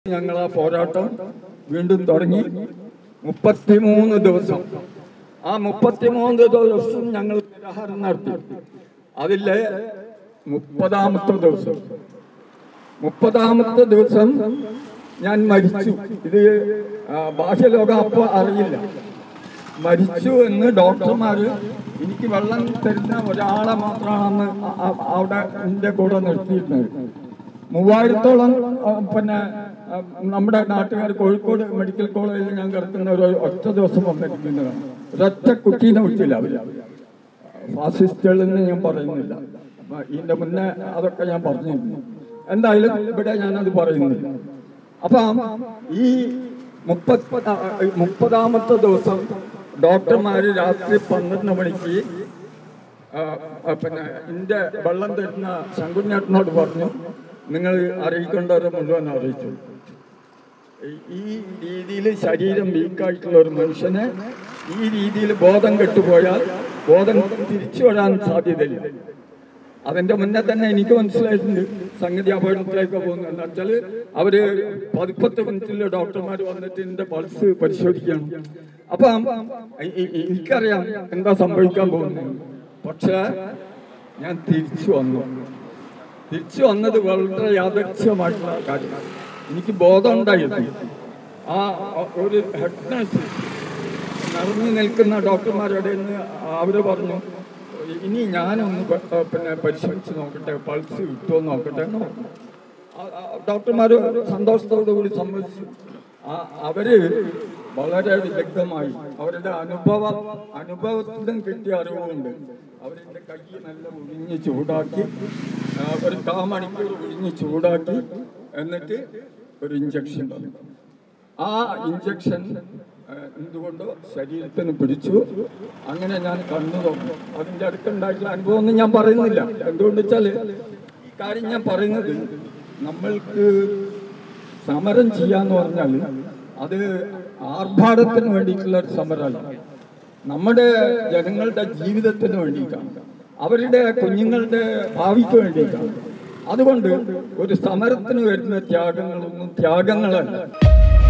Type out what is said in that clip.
ഞങ്ങൾ ആ പോരാട്ടം വീണ്ടും തുടങ്ങി മുപ്പത്തിമൂന്ന് ദിവസം ആ മുപ്പത്തിമൂന്ന് ദിവസം ഞങ്ങൾ നിരാഹാരം നടത്തി അതിലെ മുപ്പതാമത്തെ ദിവസം മുപ്പതാമത്തെ ദിവസം ഞാൻ മരിച്ചു ഇത് ആ, ബാഹ്യലോകം അപ്പോൾ അറിയില്ല മരിച്ചു എന്ന് ഡോക്ടർമാര് എനിക്ക് വെള്ളം തരുന്ന ഒരാളെ മാത്രമാണ് അന്ന് ആ- ആ- അവിടെ എൻ്റെ കൂടെ നിർത്തിയിരുന്നത് മൂവായിരത്തോളം ആ, പിന്നെ ആ, നമ്മുടെ നാട്ടുകാർ കോഴിക്കോട് മെഡിക്കൽ കോളേജിൽ ഞാൻ കിടക്കുന്ന ഒരു ഒറ്റ ദിവസം വന്നിരിക്കുന്നതാണ് ഒരൊറ്റ കുട്ടീനെ വിട്ടില്ല അവര് ഫാസിസ്റ്റുകളെന്ന് ഞാൻ പറയുന്നില്ല അപ്പൊ ഇതിന്റെ മുന്നേ അതൊക്കെ ഞാൻ പറഞ്ഞിരുന്നു എന്തായാലും ഇവിടെ ഞാനത് പറയുന്നില്ല അപ്പം ഈ മുപ്പത് മുപ്പതാമത്തെ ദിവസം ഡോക്ടർമാര് രാത്രി പന്ത്രണ്ട് മണിക്ക് ആ, ആ, പിന്നെ എന്റെ വെള്ളം തരുന്ന ശങ്കുഞ്ഞേട്ടനോട് പറഞ്ഞു നിങ്ങൾ അറിയിക്കേണ്ടവരെ മുഴുവൻ അറിയിച്ചു ഈ- ഈ രീതിയിൽ ശരീരം വീക്കായിട്ടുള്ള ഒരു മനുഷ്യന് ഈ രീതിയിൽ ബോധം കെട്ടുപോയാൽ ബോധം തിരിച്ചു വരാൻ സാധ്യതയില്ല അതിന്റെ മുന്നേ തന്നെ എനിക്ക് മനസ്സിലായിട്ടുണ്ട് സംഗതി അപകടത്തിലേക്ക് പോകുന്നു എന്താ വെച്ചാൽ അവര് പതിപ്പത്ത് മിനിറ്റിൽ ഡോക്ടർമാർ വന്നിട്ട് എന്റെ പൾസ് പരിശോധിക്കണം അപ്പം ഈ- ഈ- എനിക്കറിയാം എന്താ സംഭവിക്കാൻ പോകുന്നത് പക്ഷേ ഞാൻ തിരിച്ചു വന്നു തിരിച്ചു വന്നത് വളരെ യാദൃച്ഛമായിട്ടുള്ള കാര്യമാണ് എനിക്ക് ബോധം ഉണ്ടായിരുന്നു ആ ഒരു ഹെഡ് നഴ്സ് നിറഞ്ഞു നിൽക്കുന്ന ഡോക്ടർമാരുടെ നിന്ന് അവര് പറഞ്ഞു ഇനി ഞാനൊന്ന് പ- ആ, പിന്നെ പരിശോധിച്ച് നോക്കട്ടെ പൾസ് കിട്ടുമോ നോക്കട്ടെ എന്ന് പറഞ്ഞു ആ- ആ ഡോക്ടർമാര് സന്തോഷത്തോടു കൂടി സമ്മതിച്ചു ആ അവര് വളരെ വിദഗ്ധമായി അവരുടെ അനുഭവ അനുഭവത്തിൽ നിന്നും കിട്ടിയ അറിവുകൊണ്ട് അവരുടെ കൈ നല്ല ഒഴിഞ്ഞ് ചൂടാക്കി ആ, ഒരു കാ മണിക്കൂർ ഒഴിഞ്ഞ് ചൂടാക്കി എന്നിട്ട് ഒരു ഇഞ്ചക്ഷൻ തന്നു ആ ഇഞ്ചക്ഷൻ എന്തുകൊണ്ടോ ശരീരത്തിന് പിടിച്ചു അങ്ങനെ ഞാൻ കണ്ണു തുറന്നു അതിന്റെ അടുത്തുണ്ടായിട്ടുള്ള അനുഭവം ഒന്നും ഞാൻ പറയുന്നില്ല എന്തുകൊണ്ട് വെച്ചാൽ ഈ കാര്യം ഞാൻ പറയുന്നത് നമ്മൾക്ക് സമരം ചെയ്യാന്ന് പറഞ്ഞാൽ അത് ആർഭാടത്തിന് വേണ്ടിയിട്ടുള്ള ഒരു സമരമല്ല നമ്മുടെ ജനങ്ങളുടെ ജീവിതത്തിന് വേണ്ടിയിട്ടാണ് അവരുടെ കുഞ്ഞുങ്ങളുടെ ഭാവിക്ക് വേണ്ടിയിട്ടാണ് അതുകൊണ്ട് ഒരു സമരത്തിന് വരുന്ന ത്യാഗങ്ങളൊന്നും ത്യാഗങ്ങളല്ല